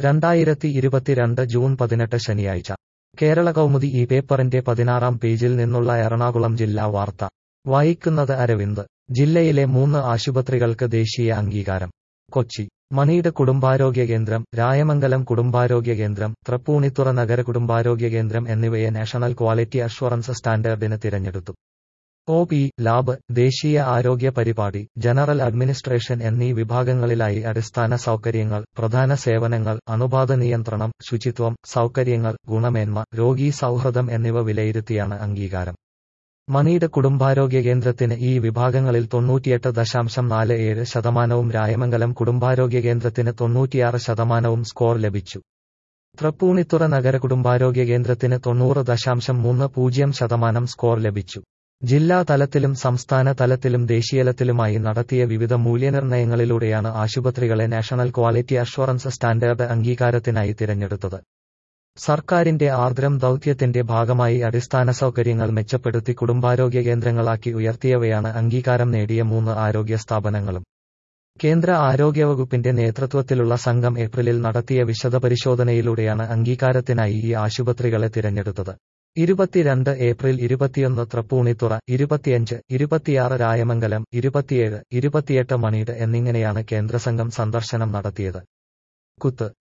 രണ്ടായിരത്തി ഇരുപത്തിരണ്ട് ജൂൺ പതിനെട്ട് ശനിയാഴ്ച കേരള കൗമുദി ഈ പേപ്പറിന്റെ പതിനാറാം പേജിൽ നിന്നുള്ള എറണാകുളം ജില്ലാ വാർത്ത വായിക്കുന്നത് അരവിന്ദ് ജില്ലയിലെ മൂന്ന് ആശുപത്രികൾക്ക് ദേശീയ അംഗീകാരം കൊച്ചി മണിയുടെ കുടുംബാരോഗ്യ കേന്ദ്രം രായമംഗലം കുടുംബാരോഗ്യ കേന്ദ്രം തൃപ്പൂണിത്തുറ നഗര കുടുംബാരോഗ്യ കേന്ദ്രം എന്നിവയെ നാഷണൽ ക്വാളിറ്റി അഷ്വറൻസ് സ്റ്റാൻഡേർഡിന് തിരഞ്ഞെടുത്തു ഒ പി ലാബ് ദേശീയ ആരോഗ്യ പരിപാടി ജനറൽ അഡ്മിനിസ്ട്രേഷൻ എന്നീ വിഭാഗങ്ങളിലായി അടിസ്ഥാന സൗകര്യങ്ങൾ പ്രധാന സേവനങ്ങൾ അണുബാധ നിയന്ത്രണം ശുചിത്വം സൗകര്യങ്ങൾ ഗുണമേന്മ രോഗീ സൗഹൃദം എന്നിവ വിലയിരുത്തിയാണ് അംഗീകാരം മണിയുടെ കുടുംബാരോഗ്യ കേന്ദ്രത്തിന് ഈ വിഭാഗങ്ങളിൽ തൊണ്ണൂറ്റിയെട്ട് ദശാംശം നാല് ഏഴ് ശതമാനവും രായമംഗലം കുടുംബാരോഗ്യ കേന്ദ്രത്തിന് തൊണ്ണൂറ്റിയാറ് ശതമാനവും സ്കോർ ലഭിച്ചു തൃപ്പൂണിത്തുറ നഗര കുടുംബാരോഗ്യ കേന്ദ്രത്തിന് തൊണ്ണൂറ് ദശാംശം മൂന്ന് പൂജ്യം ശതമാനം സ്കോർ ലഭിച്ചു ജില്ലാ തലത്തിലും സംസ്ഥാന തലത്തിലും ദേശീയതലത്തിലുമായി നടത്തിയ വിവിധ മൂല്യനിർണ്ണയങ്ങളിലൂടെയാണ് ആശുപത്രികളെ നാഷണൽ ക്വാളിറ്റി അഷ്വറൻസ് സ്റ്റാൻഡേർഡ് അംഗീകാരത്തിനായി തിരഞ്ഞെടുത്തത് സർക്കാരിന്റെ ആർദ്രം ദൗത്യത്തിന്റെ ഭാഗമായി അടിസ്ഥാന സൗകര്യങ്ങൾ മെച്ചപ്പെടുത്തി കുടുംബാരോഗ്യ കേന്ദ്രങ്ങളാക്കി ഉയർത്തിയവയാണ് അംഗീകാരം നേടിയ മൂന്ന് ആരോഗ്യ സ്ഥാപനങ്ങളും കേന്ദ്ര ആരോഗ്യവകുപ്പിന്റെ നേതൃത്വത്തിലുള്ള സംഘം ഏപ്രിലിൽ നടത്തിയ വിശദ പരിശോധനയിലൂടെയാണ് അംഗീകാരത്തിനായി ഈ ആശുപത്രികളെ തിരഞ്ഞെടുത്തത് ഇരുപത്തിരണ്ട് ഏപ്രിൽ ഇരുപത്തിയൊന്ന് തൃപ്പൂണിത്തുറ ഇരുപത്തിയഞ്ച് ഇരുപത്തിയാറ് രായമംഗലം ഇരുപത്തിയേഴ് ഇരുപത്തിയെട്ട് മണിയുടെ എന്നിങ്ങനെയാണ് കേന്ദ്രസംഘം സന്ദർശനം നടത്തിയത് കുത്ത്